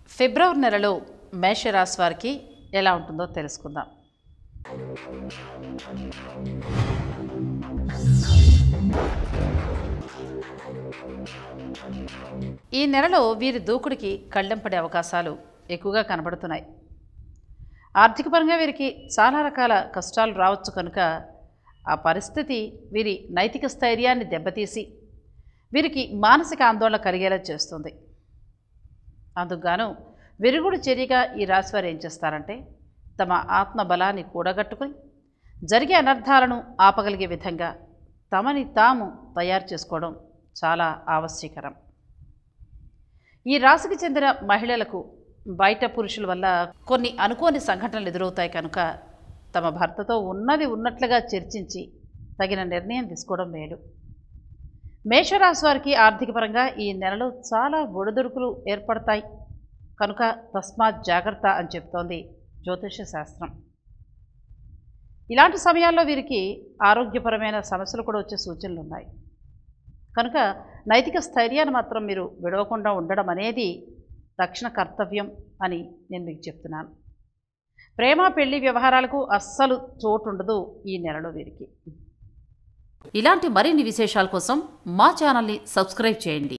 ఫిబ్రవరి నెలలో మేషరాశి వారికి ఎలా ఉంటుందో తెలుసుకుందాం ఈ నెలలో వీరి దూకుడికి కళ్ళెం పడే అవకాశాలు ఎక్కువగా కనబడుతున్నాయి ఆర్థికపరంగా వీరికి చాలా రకాల కష్టాలు రావచ్చు కనుక ఆ పరిస్థితి వీరి నైతిక స్థైర్యాన్ని దెబ్బతీసి వీరికి మానసిక ఆందోళన కలిగేలా చేస్తుంది అందుకుగాను విరుగుడు చర్యగా ఈ రాశివారు ఏం చేస్తారంటే తమ ఆత్మ బలాన్ని కూడగట్టుకుని జరిగే అనర్థాలను ఆపగలిగే విధంగా తమని తాము తయారు చేసుకోవడం చాలా ఆవశ్యకరం ఈ రాశికి చెందిన మహిళలకు బయట పురుషుల వల్ల కొన్ని అనుకోని సంఘటనలు ఎదురవుతాయి కనుక తమ భర్తతో ఉన్నది ఉన్నట్లుగా చర్చించి తగిన నిర్ణయం తీసుకోవడం మేలు మేషరాశి వారికి ఆర్థికపరంగా ఈ నెలలో చాలా ఒడిదుడుకులు ఏర్పడతాయి కనుక తస్మాత్ జాగ్రత్త అని చెప్తోంది జ్యోతిష శాస్త్రం ఇలాంటి సమయాల్లో వీరికి ఆరోగ్యపరమైన సమస్యలు కూడా వచ్చే సూచనలు ఉన్నాయి కనుక నైతిక స్థైర్యాన్ని మాత్రం మీరు విడవకుండా ఉండడం అనేది తక్షణ కర్తవ్యం అని నేను మీకు చెప్తున్నాను ప్రేమ పెళ్లి వ్యవహారాలకు అస్సలు చోటు ఉండదు ఈ నెలలో వీరికి ఇలాంటి మరిన్ని విశేషాల కోసం మా ఛానల్ని సబ్స్క్రైబ్ చేయండి